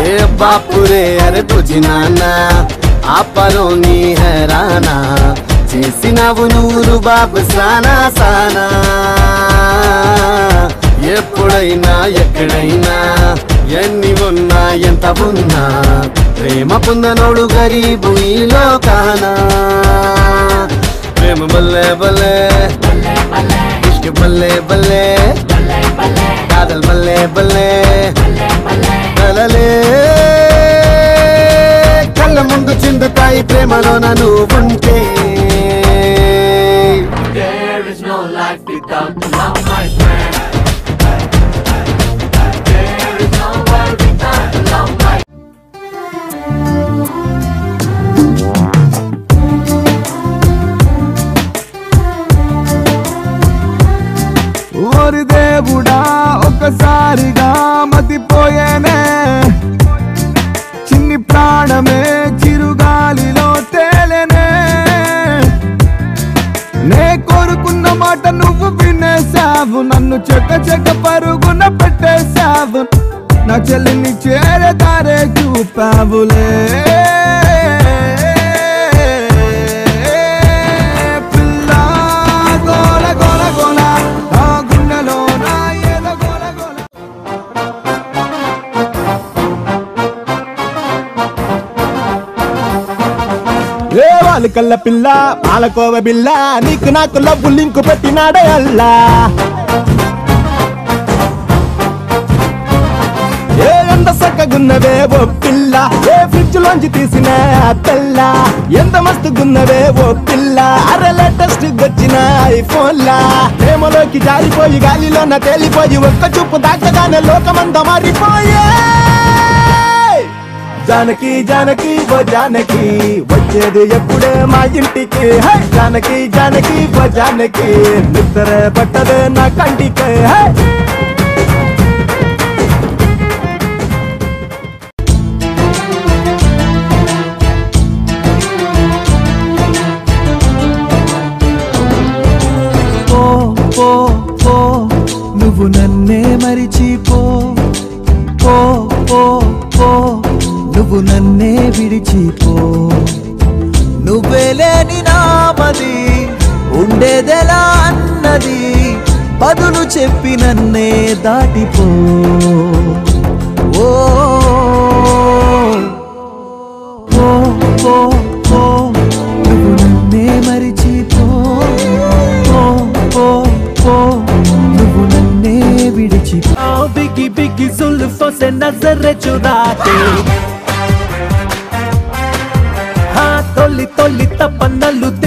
ఏ బాపురే అరే బుజ్జి నాన్న ఆపలోని హెరానా చేసినవు నూరు బాబు సానా సానా ఎప్పుడైనా ఎక్కడైనా ఎన్ని ఉన్నా ఎంత ఉన్నా ప్రేమ పొందనోడు గరీబు ఈ లోకానా ప్రేమ బల్లే బల్లే ఇష్క బల్లే బల్లే కాదల్ బల్లే బల్లే కలలే కళ్ళ ముందు చిందుతాయి ప్రేమలో నన్ను ఉంటే There is no life without love, my friend. There is no world without love, my ఓరి దేవుడా ఒక్కసారిగా మతిపోయేనే చిన్ని ప్రాణమే చిరుగాలిలో తేలెనే నే కోరుకున్న మాట నువ్వు వినేసావు నన్ను చెక్క చెక్క పరుగున పెట్టేశావు నా చెల్లిని చేరదారే చూపావులే పిల్ల గోల గోల గోల నా గుండెలో నా ఏదో గోల గోల ఏ వాళ్ళ కల్ల పిల్ల పాలకోవ బిల్ల నీకు నాకు లవ్వు లింకు పెట్టినాడే అల్లా ఏ ఎంత సక్కగున్నవే ఓ పిల్ల ఏ ఫ్రిడ్జ్ లోంచి తీసిన ఆ తెల్ల ఎంత మస్తుగున్నవే ఓ పిల్ల అరే లేటెస్ట్ వచ్చిన ఐఫోన్ లా ప్రేమలోకి జారిపోయి గాలిలోన తేలిపోయి ఒక్క చూపు దాటగానే లోకమంతా మారిపోయే జానకి జానకి ఓ జానకి వచ్చేది ఎప్పుడే మా ఇంటికి హై జానకి జానకి ఓ జానకి నిద్ర పట్టదే నా కంటికి హై పో పో పో నువ్వు నన్నే మరిచిపో పో పో పో నువ్వు నన్నే విడిచిపో నువ్వే లేని నామది ఉండేదెలా అన్నది బదులు చెప్పి నన్నే దాటిపో ఓ పో పో పో నువ్వు నన్నే మరిచిపో పో పో పో నువ్వు నన్నే విడిచిపో Oh, Biggie, Biggie, जुल्फों से नजर चुराते हाँ तोली तोली तपन्नలు